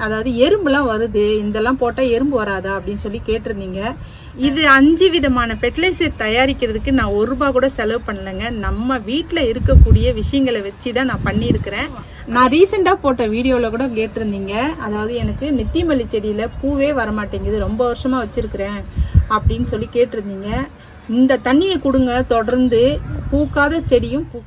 அதாவது எறும்புலாம் வருது இதெல்லாம் போட்டால் எறும்பு வராதா அப்படின்னு சொல்லி கேட்டிருந்தீங்க இது அஞ்சு விதமான ஃபெர்டிலைசர் தயாரிக்கிறதுக்கு நான் ஒரு ரூபா கூட செலவு பண்ணலைங்க நம்ம வீட்டில் இருக்கக்கூடிய விஷயங்களை வச்சு தான் நான் பண்ணியிருக்கிறேன் நான் ரீசெண்டாக போட்ட வீடியோவில் கூட கேட்டிருந்தீங்க அதாவது எனக்கு நித்தியமல்லி செடியில் பூவே வரமாட்டேங்குது ரொம்ப வருஷமாக வச்சுருக்கிறேன் அப்படின்னு சொல்லி கேட்டிருந்தீங்க இந்த தண்ணியை கொடுங்க தொடர்ந்து பூக்காத செடியும் பூக்கும்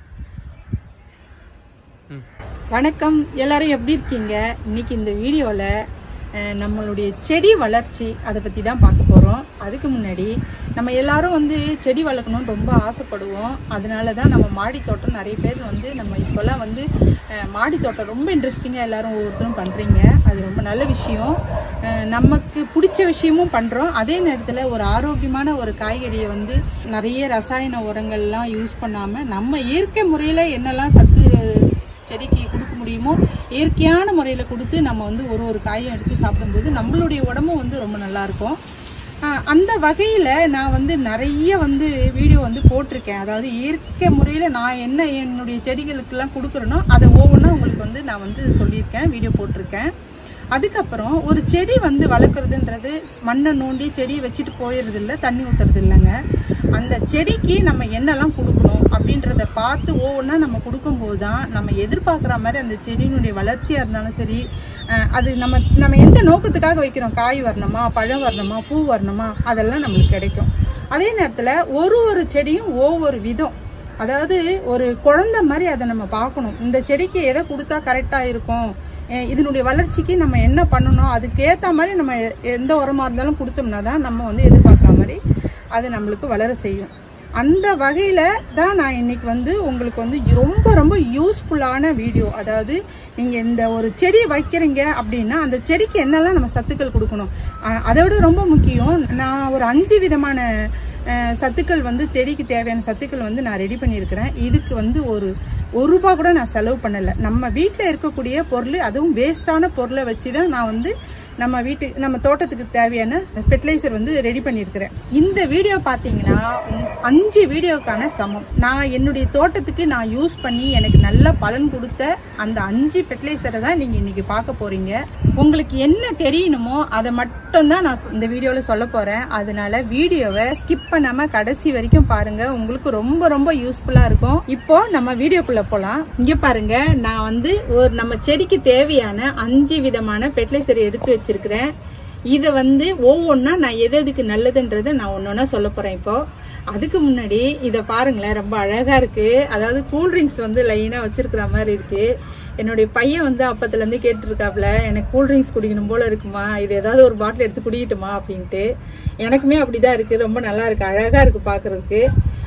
வணக்கம் எல்லாரும் எப்படி இருக்கீங்க இன்னைக்கு இந்த வீடியோவில் நம்மளுடைய செடி வளர்ச்சி அதை பற்றி தான் பார்க்க போகிறோம் அதுக்கு முன்னாடி நம்ம எல்லாரும் வந்து செடி வளர்க்கணும்னு ரொம்ப ஆசைப்படுவோம் அதனால தான் நம்ம மாடி தோட்டம் நிறைய பேர் வந்து நம்ம இப்போல்லாம் வந்து அஹ், மாடி தோட்டம் ரொம்ப இன்ட்ரெஸ்டிங்காக எல்லாரும் ஒவ்வொருத்தரும் பண்ணுறீங்க அது ரொம்ப நல்ல விஷயம் அஹ், நமக்கு பிடிச்ச விஷயமும் பண்ணுறோம் அதே நேரத்தில் ஒரு ஆரோக்கியமான ஒரு காய்கறியை வந்து நிறைய ரசாயன உரங்கள்லாம் யூஸ் பண்ணாமல் நம்ம இயற்கை முறையில் என்னெல்லாம் சத்து செடிக்கு கொடுக்க முடியுமோ இயற்கையான முறையில் கொடுத்து நம்ம வந்து ஒரு ஒரு காயும் எடுத்து சாப்பிடும்போது நம்மளுடைய உடம்பும் வந்து ரொம்ப நல்லா இருக்கும் ஆஹ் அந்த வகையில் நான் வந்து நிறைய வந்து வீடியோ வந்து போட்டிருக்கேன் அதாவது இயற்கை முறையில் நான் என்ன என்னுடைய செடிகளுக்கெல்லாம் கொடுக்குறேனோ அதை ஒவ்வொன்றா உங்களுக்கு வந்து நான் வந்து சொல்லியிருக்கேன் வீடியோ போட்டிருக்கேன் அதுக்கப்புறம் ஒரு செடி வந்து வளர்க்குறதுன்றது மண்ணை நோண்டி செடியை வச்சுட்டு போயிடுறது இல்லை தண்ணி ஊற்றுறது இல்லைங்க அந்த செடிக்கு நம்ம என்னெல்லாம் கொடுக்கணும் அப்படின்றத பார்த்து ஒவ்வொன்றா நம்ம கொடுக்கும்போது தான் நம்ம எதிர்பார்க்குற மாதிரி அந்த செடியினுடைய வளர்ச்சியாக இருந்தாலும் சரி அஹ் அது நம்ம நம்ம எந்த நோக்கத்துக்காக வைக்கிறோம் காய் வரணுமா பழம் வரணுமா பூ வரணுமா அதெல்லாம் நம்மளுக்கு கிடைக்கும் அதே நேரத்தில் ஒரு ஒரு செடியும் ஒவ்வொரு விதம் அதாவது ஒரு குழந்தை மாதிரி அதை நம்ம பார்க்கணும் இந்த செடிக்கு எதை கொடுத்தா கரெக்டாக இருக்கும் அஹ் இதனுடைய வளர்ச்சிக்கு நம்ம என்ன பண்ணணும் அதுக்கு ஏற்ற மாதிரி நம்ம எ- எந்த உரமாக இருந்தாலும் கொடுத்தோம்னா தான் நம்ம வந்து எதிர்பார்க்குற மாதிரி அது நம்மளுக்கு வளர செய்யும் அந்த வகையில் தான் நான் இன்னைக்கு வந்து உங்களுக்கு வந்து ரொம்ப ரொம்ப யூஸ்ஃபுல்லான வீடியோ அதாவது நீங்கள் இந்த ஒரு செடி வைக்கிறீங்க அப்படின்னா அந்த செடிக்கு என்னெல்லாம் நம்ம சத்துக்கள் கொடுக்கணும் அஹ் அதை விட ரொம்ப முக்கியம் நான் ஒரு அஞ்சு விதமான அஹ், சத்துக்கள் வந்து செடிக்கு தேவையான சத்துக்கள் வந்து நான் ரெடி பண்ணியிருக்கிறேன் இதுக்கு வந்து ஒரு ஒரு ரூபா கூட நான் செலவு பண்ணலை நம்ம வீட்டில் இருக்கக்கூடிய பொருள் அதுவும் வேஸ்டான பொருளை வச்சு தான் நான் வந்து நம்ம வீட்டு நம்ம தோட்டத்துக்கு தேவையான ஃபெர்டிலைசர் வந்து ரெடி பண்ணியிருக்கிறேன் இந்த வீடியோ பார்த்தீங்கன்னா உம், அஞ்சு வீடியோக்கான சமம் நான் என்னுடைய தோட்டத்துக்கு நான் யூஸ் பண்ணி எனக்கு நல்ல பலன் கொடுத்த அந்த அஞ்சு ஃபெர்டிலைசரை தான் நீங்கள் இன்னைக்கு பார்க்க போறீங்க உங்களுக்கு என்ன தெரியணுமோ அதை மட்டும் தான் நான் இந்த வீடியோவில் சொல்ல போகிறேன் அதனால வீடியோவை ஸ்கிப் பண்ணாமல் கடைசி வரைக்கும் பாருங்க உங்களுக்கு ரொம்ப ரொம்ப யூஸ்ஃபுல்லாக இருக்கும் இப்போ நம்ம வீடியோக்குள்ளே போகலாம் இங்கே பாருங்க நான் வந்து ஒரு நம்ம செடிக்கு தேவையான அஞ்சு விதமான ஃபெர்டிலைசர் எடுத்து வச்சிருக்கிறேன் இதை வந்து ஒவ்வொன்றா நான் எது எதுக்கு நல்லதுன்றதை நான் ஒன்று ஒன்றா சொல்ல போகிறேன் இப்போ அதுக்கு முன்னாடி இதை பாருங்களேன் ரொம்ப அழகாக இருக்குது அதாவது கூல்ட்ரிங்க்ஸ் வந்து லைனாக வச்சிருக்கிற மாதிரி இருக்குது என்னுடைய பையன் வந்து அப்பத்துலேருந்து கேட்டுருக்காப்புல எனக்கு கூல்ட்ரிங்க்ஸ் குடிக்கணும் போல இருக்குமா இது ஏதாவது ஒரு பாட்டில் எடுத்து குடிக்கட்டுமா அப்படின்ட்டு எனக்குமே அப்படி தான் இருக்குது ரொம்ப நல்லா இருக்குது அழகாக இருக்குது பார்க்குறதுக்கு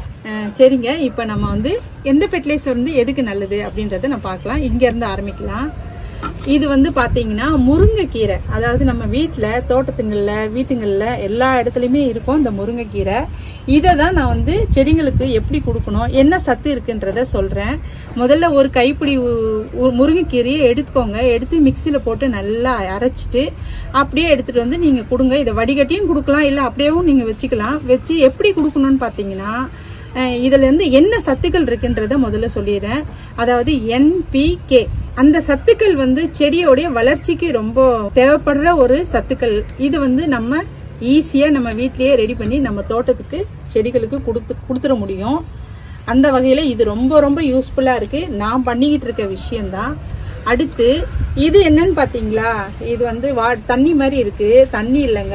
சரிங்க இப்போ நம்ம வந்து எந்த ஃபெர்டிலைசர் வந்து எதுக்கு நல்லது அப்படின்றத நான் பார்க்கலாம் இங்கேருந்து ஆரம்பிக்கலாம் இது வந்து பார்த்தீங்கன்னா முருங்கைக்கீரை அதாவது நம்ம வீட்டில் தோட்டத்துங்களில் வீட்டுங்களில் எல்லா இடத்துலையுமே இருக்கும் இந்த முருங்கைக்கீரை இதை தான் நான் வந்து செடிங்களுக்கு எப்படி கொடுக்கணும் என்ன சத்து இருக்குன்றத சொல்கிறேன் முதல்ல ஒரு கைப்பிடி உ- உ- முருங்கைக்கீரையை எடுத்துக்கோங்க எடுத்து மிக்சியில் போட்டு நல்லா அரைச்சிட்டு அப்படியே எடுத்துகிட்டு வந்து நீங்கள் கொடுங்க இதை வடிகட்டியும் கொடுக்கலாம் இல்லை அப்படியேவும் நீங்கள் வச்சுக்கலாம் வச்சு எப்படி கொடுக்கணும்னு பார்த்தீங்கன்னா அஹ் இதுல இருந்து என்ன சத்துக்கள் இருக்குன்றத முதல்ல சொல்லிடுறேன் அதாவது என்பிகே அந்த சத்துக்கள் வந்து செடியோடைய வளர்ச்சிக்கு ரொம்ப தேவைப்படுற ஒரு சத்துக்கள் இது வந்து நம்ம ஈஸியா நம்ம வீட்லயே ரெடி பண்ணி நம்ம தோட்டத்துக்கு செடிகளுக்கு கொடுத்து கொடுத்துட முடியும் அந்த வகையில இது ரொம்ப ரொம்ப யூஸ்ஃபுல்லா இருக்கு நான் பண்ணிக்கிட்டு இருக்க விஷயம்தான் அடுத்து இது என்னன்னு பாத்தீங்களா இது வந்து வா தண்ணி மாதிரி இருக்கு தண்ணி இல்லைங்க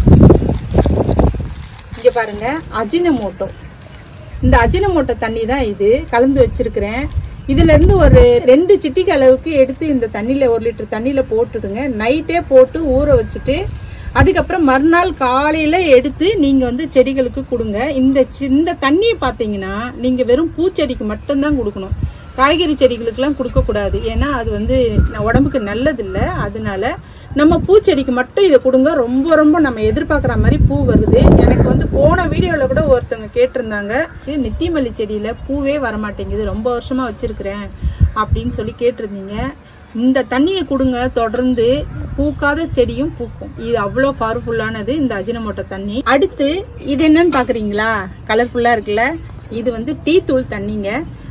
இங்க பாருங்க அஜினமோட்டோ இந்த அஜினமோட்டோ தண்ணி தான் இது கலந்து வச்சிருக்கிறேன் இதுல இருந்து ஒரு ரெண்டு சிட்டிக்கு அளவுக்கு எடுத்து இந்த தண்ணியில ஒரு லிட்டர் தண்ணியில போட்டுடுங்க நைட்டே போட்டு ஊற வச்சுட்டு அதுக்கப்புறம் மறுநாள் காலையில எடுத்து நீங்க வந்து செடிகளுக்கு கொடுங்க இந்த சி- இந்த தண்ணியை பார்த்தீங்கன்னா நீங்க வெறும் பூச்செடிக்கு மட்டும்தான் கொடுக்கணும் காய்கறி செடிகளுக்கெல்லாம் கொடுக்கக்கூடாது ஏன்னா அது வந்து உடம்புக்கு நல்லதில்லை அதனால நம்ம பூச்செடிக்கு மட்டும் இதை கொடுங்க ரொம்ப ரொம்ப நம்ம எதிர்பார்க்குற மாதிரி பூ வருது எனக்கு வந்து போன வீடியோவில் கூட ஒருத்தவங்க கேட்டிருந்தாங்க இது நித்தியமல்லி செடியில் பூவே வரமாட்டேங்குது ரொம்ப வருஷமாக வச்சுருக்கிறேன் அப்படின்னு சொல்லி கேட்டிருந்தீங்க இந்த தண்ணியை கொடுங்க தொடர்ந்து பூக்காத செடியும் பூக்கும் இது அவ்வளோ பவர்ஃபுல்லானது இந்த அஜினமோட்டோ தண்ணி அடுத்து இது என்னன்னு பார்க்குறீங்களா கலர்ஃபுல்லாக இருக்குல்ல இது வந்து டீ தூள் தண்ணிங்க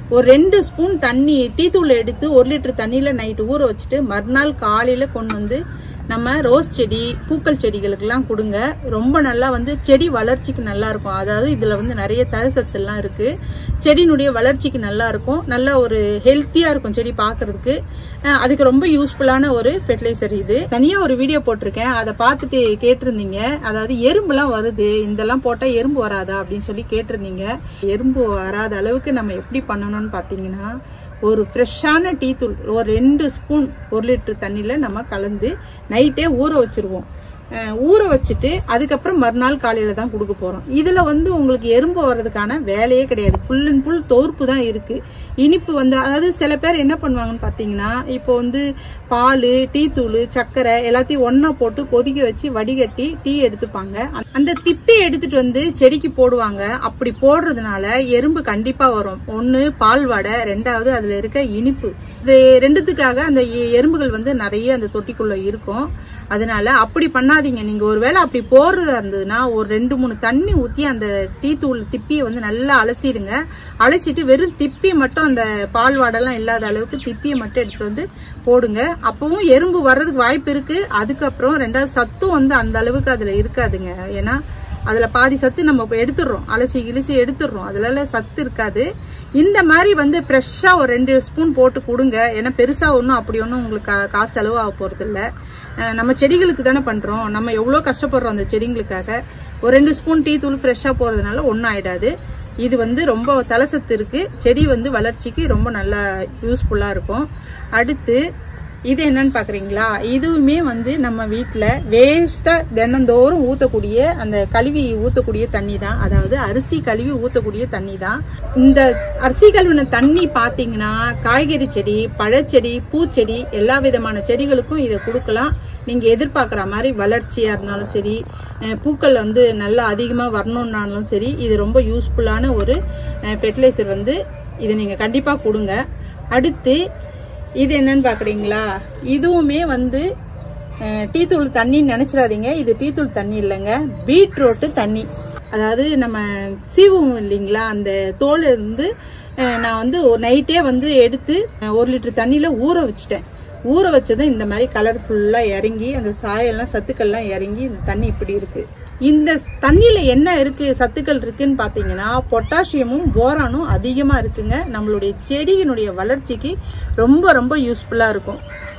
ஒரு ரெண்டு ஸ்பூன் தண்ணி டீ தூள் எடுத்து ஒரு லிட்டர் தண்ணியில் நைட்டு ஊற வச்சுட்டு மறுநாள் காலையில் கொண்டு வந்து நம்ம ரோஸ் செடி பூக்கள் செடிகளுக்கெல்லாம் கொடுங்க ரொம்ப நல்லா வந்து செடி வளர்ச்சிக்கு நல்லா இருக்கும் அதாவது இதில் வந்து நிறைய தழசத்துலாம் இருக்குது செடியினுடைய வளர்ச்சிக்கு நல்லா இருக்கும் நல்ல ஒரு ஹெல்த்தியாக இருக்கும் செடி பார்க்கறதுக்கு அஹ் அதுக்கு ரொம்ப யூஸ்ஃபுல்லான ஒரு ஃபெர்டிலைசர் இது தனியாக ஒரு வீடியோ போட்டிருக்கேன் அதை பார்த்துட்டு கேட்டிருந்தீங்க அதாவது எறும்புலாம் வருது இதெல்லாம் போட்டால் எறும்பு வராதா அப்படின்னு சொல்லி கேட்டிருந்தீங்க எறும்பு வராத அளவுக்கு நம்ம எப்படி பண்ணணும்னு பார்த்தீங்கன்னா ஒரு ஃப்ரெஷ்ஷான டீ தூள் ஒரு ரெண்டு ஸ்பூன் ஒரு லிட்டர் தண்ணியில் நம்ம கலந்து நைட்டே ஊற வச்சுருவோம் அஹ் ஊற வச்சுட்டு அதுக்கப்புறம் மறுநாள் காலையில் தான் கொடுக்க போகிறோம் இதில் வந்து உங்களுக்கு எறும்பு வர்றதுக்கான வேலையே கிடையாது ஃபுல் அண்ட் ஃபுல் தோற்பு தான் இருக்குது இனிப்பு வந்து அதாவது சில பேர் என்ன பண்ணுவாங்கன்னு பார்த்தீங்கன்னா இப்போ வந்து பால் டீ தூள் சர்க்கரை எல்லாத்தையும் ஒன்றா போட்டு கொதிக்க வச்சு வடிகட்டி டீ எடுத்துப்பாங்க அந்த திப்பி எடுத்துட்டு வந்து செடிக்கு போடுவாங்க அப்படி போடுறதுனால எறும்பு கண்டிப்பாக வரும் ஒன்று பால் வடை ரெண்டாவது அதில் இருக்க இனிப்பு இது ரெண்டுத்துக்காக அந்த எ- எறும்புகள் வந்து நிறைய அந்த தொட்டிக்குள்ளே இருக்கும் அதனால அப்படி பண்ணாதீங்க நீங்க ஒருவேளை அப்படி போடுறதா இருந்ததுன்னா ஒரு ரெண்டு மூணு தண்ணி ஊத்தி அந்த டீ தூள் திப்பியை வந்து நல்லா அலசிடுங்க அலசிட்டு வெறும் திப்பி மட்டும் அந்த பால் வாடெல்லாம் இல்லாத அளவுக்கு திப்பியை மட்டும் எடுத்துட்டு வந்து போடுங்க அப்பவும் எறும்பு வர்றதுக்கு வாய்ப்பு இருக்கு அதுக்கப்புறம் ரெண்டாவது சத்தும் வந்து அந்த அளவுக்கு அதுல இருக்காதுங்க ஏன்னா அதில் பாதி சத்து நம்ம இப்போ எடுத்துடுறோம் அலசி கிழிசி எடுத்துடுறோம் அதுல சத்து இருக்காது இந்த மாதிரி வந்து ஃப்ரெஷ்ஷாக ஒரு ரெண்டு ஸ்பூன் போட்டு கொடுங்க ஏன்னா பெருசாக ஒன்றும் அப்படி ஒன்றும் உங்களுக்கு கா- காசு செலவு ஆக போகிறதில்ல நம்ம செடிகளுக்கு தானே பண்ணுறோம் நம்ம எவ்வளோ கஷ்டப்படுறோம் அந்த செடிங்களுக்காக ஒரு ரெண்டு ஸ்பூன் டீ தூள் ஃப்ரெஷ்ஷாக போகிறதுனால ஒன்றும் ஆயிடாது இது வந்து ரொம்ப தலசத்து இருக்குது செடி வந்து வளர்ச்சிக்கு ரொம்ப நல்லா யூஸ்ஃபுல்லாக இருக்கும் அடுத்து இது என்னன்னு பார்க்குறீங்களா இதுவுமே வந்து நம்ம வீட்டில் வேஸ்ட்டாக தினந்தோறும் ஊற்றக்கூடிய அந்த கழுவி ஊற்றக்கூடிய தண்ணி தான் அதாவது அரிசி கழுவி ஊற்றக்கூடிய தண்ணி தான் இந்த அரிசி கழுவின தண்ணி பார்த்தீங்கன்னா காய்கறி செடி பழச்செடி பூச்செடி எல்லா விதமான செடிகளுக்கும் இதை கொடுக்கலாம் நீங்கள் எதிர்பார்க்குற மாதிரி வளர்ச்சியாக இருந்தாலும் சரி அஹ் பூக்கள் வந்து நல்லா அதிகமாக வரணுன்னாலும் சரி இது ரொம்ப யூஸ்ஃபுல்லான ஒரு ஃபெர்டிலைசர் வந்து இதை நீங்கள் கண்டிப்பாக கொடுங்க அடுத்து இது என்னன்னு பார்க்குறீங்களா இதுவுமே வந்து அஹ், டீ தூள் தண்ணின்னு நினச்சிடாதீங்க இது டீ தூள் தண்ணி இல்லைங்க பீட்ரூட்டு தண்ணி அதாவது நம்ம சீவுவோம் இல்லைங்களா அந்த தோல் இருந்து அஹ், நான் வந்து ஒரு நைட்டே வந்து எடுத்து அஹ், ஒரு லிட்டர் தண்ணியில் ஊற வச்சுட்டேன் ஊற வச்சதும் இந்த மாதிரி கலர் ஃபுல்லாக இறங்கி அந்த சாயெல்லாம் சத்துக்கள்லாம் இறங்கி இந்த தண்ணி இப்படி இருக்குது இந்த தண்ணியில் என்ன இருக்குது சத்துக்கள் இருக்குன்னு பார்த்தீங்கன்னா பொட்டாசியமும் போரானும் அதிகமாக இருக்குங்க நம்மளுடைய செடியினுடைய வளர்ச்சிக்கு ரொம்ப ரொம்ப யூஸ்ஃபுல்லாக இருக்கும்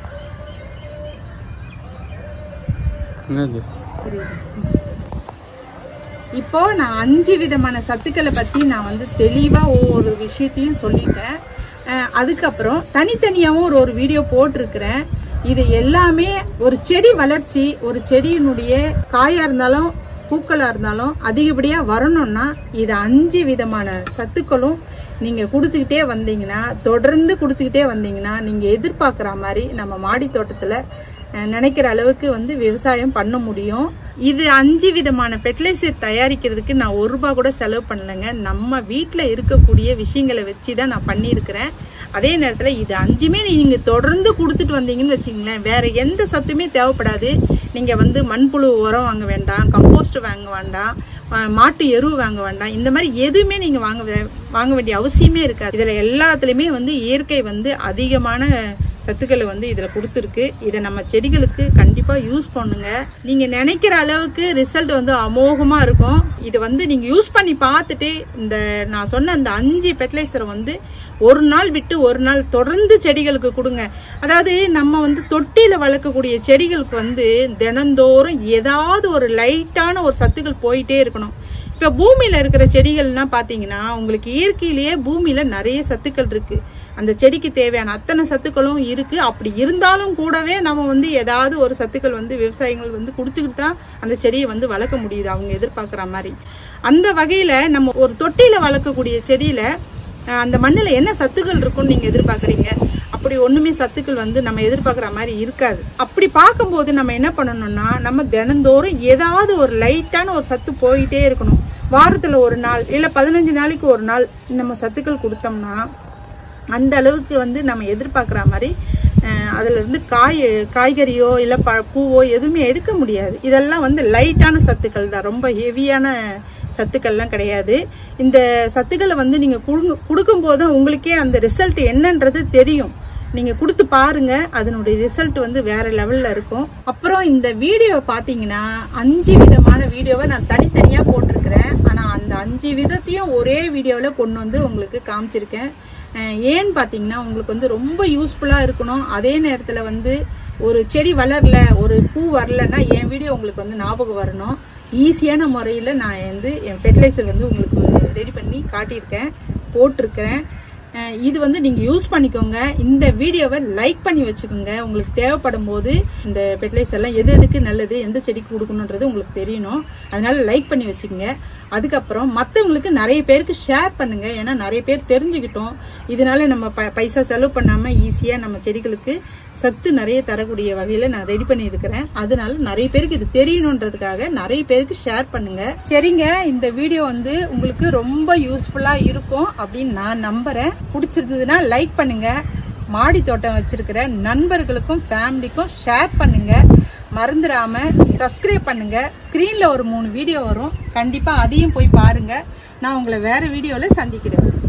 என்னது இப்போ நான் அஞ்சு விதமான சத்துக்களை பற்றி நான் வந்து தெளிவாக ஒவ்வொரு விஷயத்தையும் சொல்லிட்டேன் அஹ் அதுக்கப்புறம் தனித்தனியாகவும் ஒரு ஒரு வீடியோ போட்டிருக்கிறேன் இது எல்லாமே ஒரு செடி வளர்ச்சி ஒரு செடியினுடைய காயா இருந்தாலும் பூக்களா இருந்தாலும் அதிகப்படியாக வரணும்னா இது அஞ்சு விதமான சத்துக்களும் நீங்கள் கொடுத்துக்கிட்டே வந்தீங்கன்னா தொடர்ந்து கொடுத்துக்கிட்டே வந்தீங்கன்னா நீங்கள் எதிர்பார்க்குற மாதிரி நம்ம மாடி தோட்டத்தில் அஹ் நினைக்கிற அளவுக்கு வந்து விவசாயம் பண்ண முடியும் இது அஞ்சு விதமான ஃபெர்டிலைசர் தயாரிக்கிறதுக்கு நான் ஒரு ரூபா கூட செலவு பண்ணலைங்க நம்ம வீட்டில் இருக்கக்கூடிய விஷயங்களை வச்சு தான் நான் பண்ணியிருக்கிறேன் அதே நேரத்தில் இது அஞ்சுமே நீங்கள் தொடர்ந்து கொடுத்துட்டு வந்தீங்கன்னு வச்சுங்களேன் வேற எந்த சத்துமே தேவைப்படாது நீங்கள் வந்து மண்புழு உரம் வாங்க வேண்டாம் கம்போஸ்ட் வாங்க வேண்டாம் அஹ் மாட்டு எரு வாங்க வேண்டாம் இந்த மாதிரி எதுவுமே நீங்கள் வாங்க வே- வாங்க வேண்டிய அவசியமே இருக்காது இதில் எல்லாத்துலேயுமே வந்து இயற்கை வந்து அதிகமான சத்துக்களை வந்து இதில் கொடுத்துருக்கு இதை நம்ம செடிகளுக்கு கண்டிப்பாக யூஸ் பண்ணுங்க நீங்கள் நினைக்கிற அளவுக்கு ரிசல்ட் வந்து அமோகமாக இருக்கும் இது வந்து நீங்கள் யூஸ் பண்ணி பார்த்துட்டு இந்த நான் சொன்ன அந்த அஞ்சு ஃபெர்டிலைசரை வந்து ஒரு நாள் விட்டு ஒரு நாள் தொடர்ந்து செடிகளுக்கு கொடுங்க அதாவது நம்ம வந்து தொட்டியில் வளர்க்கக்கூடிய செடிகளுக்கு வந்து தினந்தோறும் ஏதாவது ஒரு லைட்டான ஒரு சத்துக்கள் போயிட்டே இருக்கணும் இப்போ பூமியில் இருக்கிற செடிகள்லாம் பார்த்தீங்கன்னா உங்களுக்கு இயற்கையிலேயே பூமியில் நிறைய சத்துக்கள் இருக்குது அந்த செடிக்கு தேவையான அத்தனை சத்துக்களும் இருக்குது அப்படி இருந்தாலும் கூடவே நம்ம வந்து ஏதாவது ஒரு சத்துக்கள் வந்து விவசாயிகள் வந்து கொடுத்துக்கிட்டு தான் அந்த செடியை வந்து வளர்க்க முடியுது அவங்க எதிர்பார்க்குற மாதிரி அந்த வகையில் நம்ம ஒரு தொட்டியில் வளர்க்கக்கூடிய செடியில் அஹ், அந்த மண்ணில் என்ன சத்துக்கள் இருக்கும்னு நீங்கள் எதிர்பார்க்குறீங்க அப்படி ஒன்றுமே சத்துக்கள் வந்து நம்ம எதிர்பார்க்குற மாதிரி இருக்காது அப்படி பார்க்கும்போது நம்ம என்ன பண்ணணும்னா நம்ம தினந்தோறும் ஏதாவது ஒரு லைட்டான ஒரு சத்து போயிட்டே இருக்கணும் வாரத்தில் ஒரு நாள் இல்லை பதினஞ்சு நாளைக்கு ஒரு நாள் நம்ம சத்துக்கள் கொடுத்தோம்னா அந்த அளவுக்கு வந்து நம்ம எதிர்பார்க்குற மாதிரி அஹ், அதுல இருந்து காய் காய்கறியோ இல்லை ப பூவோ எதுவுமே எடுக்க முடியாது இதெல்லாம் வந்து லைட்டான சத்துக்கள் தான் ரொம்ப ஹெவியான சத்துக்கள்லாம் கிடையாது இந்த சத்துக்களை வந்து நீங்கள் கொடுங்க கொடுக்கும்போது தான் உங்களுக்கே அந்த ரிசல்ட் என்னன்றது தெரியும் நீங்க கொடுத்து பாருங்க அதனுடைய ரிசல்ட் வந்து வேற லெவல்ல இருக்கும் அப்புறம் இந்த வீடியோ பாத்தீங்கன்னா அஞ்சு விதமான வீடியோவை நான் தனித்தனியா போட்டிருக்கிறேன் ஆனா அந்த அஞ்சு விதத்தையும் ஒரே வீடியோல கொண்டு வந்து உங்களுக்கு காமிச்சிருக்கேன் அஹ் ஏன்னு பாத்தீங்கன்னா உங்களுக்கு வந்து ரொம்ப யூஸ்ஃபுல்லா இருக்கணும் அதே நேரத்துல வந்து ஒரு செடி வளரல ஒரு பூ வரலன்னா என் வீடியோ உங்களுக்கு வந்து ஞாபகம் வரணும் ஈஸியான முறையில் நான் வந்து என் ஃபெர்டிலைசர் வந்து உங்களுக்கு ரெடி பண்ணி காட்டியிருக்கேன் போட்டிருக்கிறேன் அஹ் இது வந்து நீங்கள் யூஸ் பண்ணிக்கோங்க இந்த வீடியோவை லைக் பண்ணி வச்சுக்கோங்க உங்களுக்கு தேவைப்படும் போது இந்த ஃபெர்டிலைசர்லாம் எது எதுக்கு நல்லது எந்த செடிக்கு கொடுக்கணுன்றது உங்களுக்கு தெரியணும் அதனால லைக் பண்ணி வச்சுக்கோங்க அதுக்கப்புறம் மற்றவங்களுக்கு நிறைய பேருக்கு ஷேர் பண்ணுங்க ஏன்னா நிறைய பேர் தெரிஞ்சுக்கிட்டோம் இதனால நம்ம ப பைசா செலவு பண்ணாமல் ஈஸியாக நம்ம செடிகளுக்கு சத்து நிறைய தரக்கூடிய வகையில் நான் ரெடி பண்ணியிருக்கிறேன் அதனால நிறைய பேருக்கு இது தெரியணுன்றதுக்காக நிறைய பேருக்கு ஷேர் பண்ணுங்க சரிங்க இந்த வீடியோ வந்து உங்களுக்கு ரொம்ப யூஸ்ஃபுல்லாக இருக்கும் அப்படின்னு நான் நம்புகிறேன் பிடிச்சிருந்ததுன்னா லைக் பண்ணுங்க மாடி தோட்டம் வச்சிருக்கிற நண்பர்களுக்கும் ஃபேமிலிக்கும் ஷேர் பண்ணுங்க மறந்துடாம சப்ஸ்கிரைப் பண்ணுங்க ஸ்க்ரீனில் ஒரு மூணு வீடியோ வரும் கண்டிப்பாக அதையும் போய் பாருங்க நான் உங்களை வேற வீடியோவில் சந்திக்கிறேன்